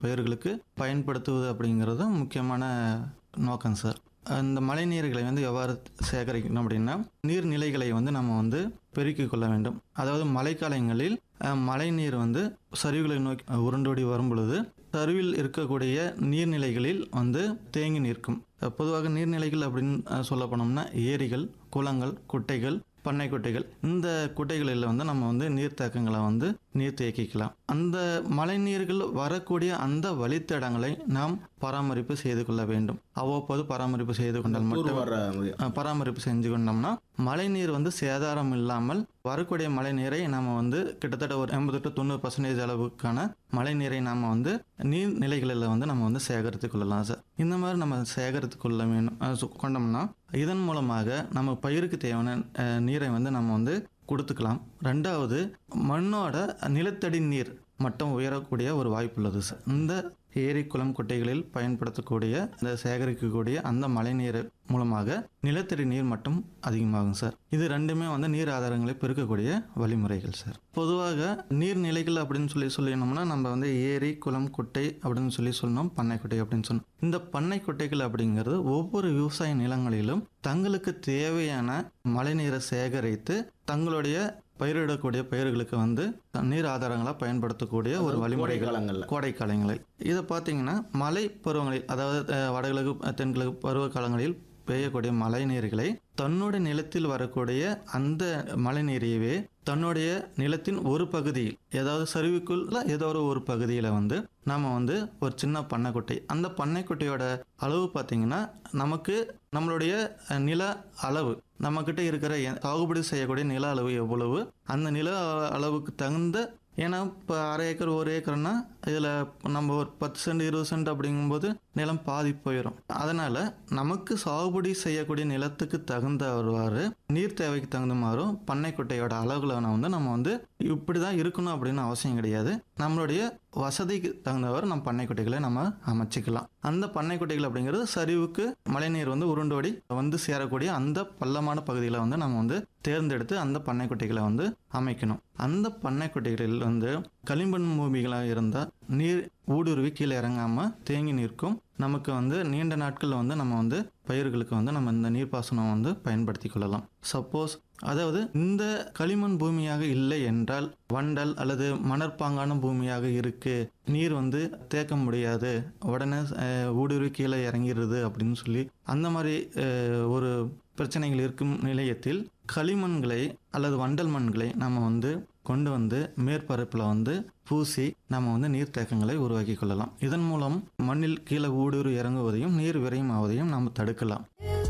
பயிர்களுக்கு பயன்படுத்துவது அப்படிங்கிறது முக்கியமான நோக்கம் சார் அந்த மழை நீர்களை வந்து எவ்வாறு சேகரிக்கணும் அப்படின்னா நீர்நிலைகளை வந்து நம்ம வந்து பெருக்கிக் கொள்ள வேண்டும் அதாவது மழைக்காலங்களில் அஹ், மழை நீர் வந்து சரிவுகளை நோக்கி அஹ், உருண்டோடி வரும் பொழுது சரிவில் இருக்கக்கூடிய நீர்நிலைகளில் வந்து தேங்கி நிற்கும் அஹ், பொதுவாக நீர்நிலைகள் அப்படின்னு அஹ், சொல்ல போனோம்னா ஏரிகள் குளங்கள் குட்டைகள் பண்ணை குட்டைகள் இந்த குட்டைகளில் வந்து நம்ம வந்து நீர்த்தேக்கங்களை வந்து நீர் தேக்கிக்கலாம் அந்த மழை நீர்கள் வரக்கூடிய அந்த வழித்தடங்களை நாம் பராமரிப்பு செய்து கொள்ள வேண்டும் அவ்வப்போது பராமரிப்பு செய்து கொண்டால் தூர் மட்டும் வர்ற அஹ், பராமரிப்பு செஞ்சு கொண்டோம்னா மழை நீர் வந்து சேதாரம் இல்லாமல் வரக்கூடிய மழை நீரை நம்ம வந்து கிட்டத்தட்ட ஒரு எண்பது டு தொண்ணூறு பர்சன்டேஜ் அளவுக்கான மழை நீரை நாம் வந்து நீர் நிலைகளில் வந்து நம்ம வந்து சேகரித்து கொள்ளலாம் சார் இந்த மாதிரி நம்ம சேகரித்து கொள்ள வேண்டும் அஹ், சு- கொண்டோம்னா இதன் மூலமாக நம்ம பயிருக்கு தேவையான அஹ், நீரை வந்து நம்ம வந்து கொடுத்துக்கலாம் ரெண்டாவது மண்ணோட நிலத்தடி நீர் மட்டம் உயரக்கூடிய ஒரு வாய்ப்பு உள்ளது சார் இந்த ஏரி குளம் குட்டைகளில் பயன்படுத்தக்கூடிய இந்த சேகரிக்கக்கூடிய அந்த மழை நீர் மூலமாக நிலத்தடி நீர் மட்டம் அதிகமாகும் சார் இது ரெண்டுமே வந்து நீர் ஆதாரங்களை பெருக்கக்கூடிய வழிமுறைகள் சார் பொதுவாக நீர்நிலைகள் அப்படின்னு சொல்லி சொல்லினோம்னா நம்ம வந்து ஏரி குளம் குட்டை அப்படின்னு சொல்லி சொன்னோம் பண்ணை குட்டை அப்படின்னு சொன்னோம் இந்த பண்ணை குட்டைகள் அப்படிங்கிறது ஒவ்வொரு விவசாய நிலங்களிலும் தங்களுக்கு தேவையான மழைநீரை சேகரித்து தங்களுடைய பயிரிடக்கூடிய பயிர்களுக்கு வந்து நீர் ஆதாரங்களாக பயன்படுத்தக்கூடிய ஒரு வழிமுறைகள் காலங்கள்ல கோடை காலங்களில் இதை பார்த்தீங்கன்னா மழை பருவங்களில் அதாவது அஹ், வடகிழக்கு அஹ், தென்கிழக்கு பருவ காலங்களில் பெய்யக்கூடிய மழை நீர்களை தன்னுடைய நிலத்தில் வரக்கூடிய அந்த மழை நீரையவே தன்னுடைய நிலத்தின் ஒரு பகுதியில் ஏதாவது சரிவுக்குள்ள ஏதோ ஒரு ஒரு பகுதியில் வந்து நாம வந்து ஒரு சின்ன பண்ணைக்குட்டை அந்த பண்ணைக்குட்டையோட அளவு பார்த்தீங்கன்னா நமக்கு நம்மளுடைய அஹ், நில அளவு நம்மக்கிட்ட இருக்கிற எ- சாகுபடி செய்யக்கூடிய நில அளவு எவ்வளவு அந்த நில அளவுக்கு தகுந்த ஏன்னா இப்போ அரை ஏக்கர் ஒரு ஏக்கர்னா இதில் நம்ம ஒரு பத்து சென்ட் இருபது சென்ட் அப்படிங்கும்போது நிலம் பாதி போயிடும் அதனால் நமக்கு சாகுபடி செய்யக்கூடிய நிலத்துக்கு தகுந்தவாறு நீர் தேவைக்கு தகுந்தமாறும் பண்ணைக்குட்டையோட அளவுகளை வந்து நம்ம வந்து இப்படி தான் இருக்கணும் அப்படின்னு அவசியம் கிடையாது நம்மளுடைய வசதிக்கு தகுந்தவாறு நம்ம பண்ணைக்குட்டைகளை நம்ம அமைச்சிக்கலாம் அந்த பண்ணைக்குட்டைகள் அப்படிங்கிறது சரிவுக்கு மழைநீர் வந்து உருண்டோடி வந்து சேரக்கூடிய அந்த பள்ளமான பகுதியில் வந்து நம்ம வந்து தேர்ந்தெடுத்து அந்த பண்ணைக்குட்டைகளை வந்து அமைக்கணும் அந்த பண்ணைக்குட்டைகளில் வந்து களிமண் பூமிகளாக இருந்தால் நீர் ஊடுருவி கீழே இறங்காம தேங்கி நிற்கும் நமக்கு வந்து நீண்ட நாட்கள் வந்து நம்ம வந்து பயிர்களுக்கு வந்து நம்ம இந்த நீர்ப்பாசனம் வந்து பயன்படுத்தி கொள்ளலாம் சப்போஸ் அதாவது இந்த களிமண் பூமியாக இல்லை என்றால் வண்டல் அல்லது மணற்பாங்கான பூமியாக இருக்கு நீர் வந்து தேக்க முடியாது உடனே அஹ், ஊடுருவி கீழே இறங்கிடுது அப்படின்னு சொல்லி அந்த மாதிரி அஹ், ஒரு பிரச்சனைகள் இருக்கும் நிலையத்தில் களிமண்களை அல்லது வண்டல் மண்களை நம்ம வந்து கொண்டு வந்து மேற்பரப்பில் வந்து பூசி நம்ம வந்து நீர்த்தேக்கங்களை உருவாக்கி கொள்ளலாம் இதன் மூலம் மண்ணில் கீழே ஊடுருவி இறங்குவதையும் நீர் விரையும் ஆவதையும் நாம் தடுக்கலாம்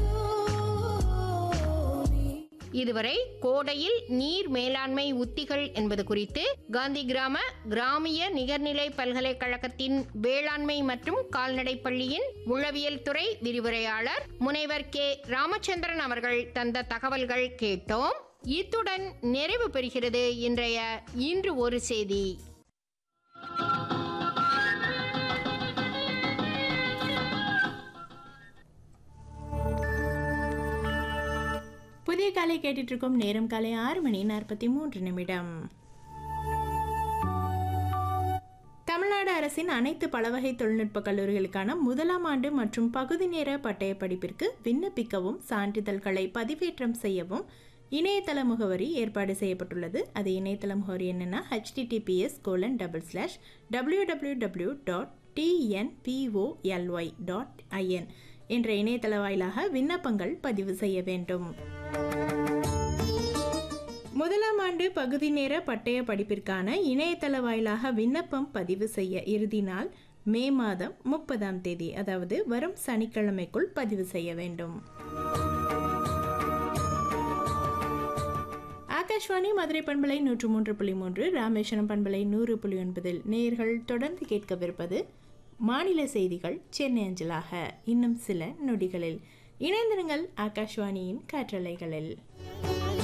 இதுவரை கோடையில் நீர் மேலாண்மை உத்திகள் என்பது குறித்து காந்தி கிராம கிராமிய நிகர்நிலை பல்கலைக்கழகத்தின் வேளாண்மை மற்றும் கால்நடை பள்ளியின் உளவியல் துறை விரிவுரையாளர் முனைவர் கே ராமச்சந்திரன் அவர்கள் தந்த தகவல்கள் கேட்டோம் இத்துடன் நிறைவு பெறுகிறது இன்றைய இன்று ஒரு செய்தி புதிய காலை கேட்டுட்டு இருக்கோம் நேரம் காலை ஆறு மணி நாற்பத்தி மூன்று நிமிடம் தமிழ்நாடு அரசின் அனைத்து பலவகை தொழில்நுட்ப கல்லூரிகளுக்கான முதலாம் ஆண்டு மற்றும் பகுதி நேர பட்டய படிப்பிற்கு விண்ணப்பிக்கவும் சான்றிதழ்களை பதிவேற்றம் செய்யவும் இணையதள முகவரி ஏற்பாடு செய்யப்பட்டுள்ளது அது இணையதள முகவரி என்னென்னா HTTPS colon double slash W W W dot TNPOLY dot IN என்ற இணையதள வாயிலாக விண்ணப்பங்கள் பதிவு செய்ய வேண்டும் முதலாம் ஆண்டு பகுதி நேர பட்டய படிப்பிற்கான இணையதள வாயிலாக விண்ணப்பம் பதிவு செய்ய இறுதி நாள் மே மாதம் முப்பதாம் தேதி அதாவது வரும் சனிக்கிழமைக்குள் பதிவு செய்ய வேண்டும் ஆகாஷ்வாணி மதுரை பண்பலை நூற்று மூன்று புள்ளி மூன்று ராமேஸ்வரம் பண்பலை நூறு புள்ளி ஒன்பதில் நேயர்கள் தொடர்ந்து கேட்கவிருப்பது மாநில செய்திகள் சென்னை அஞ்சலாக இன்னும் சில நொடிகளில் இணைந்திருங்கள் ஆகாஷ்வாணியின் காற்றலைகளில்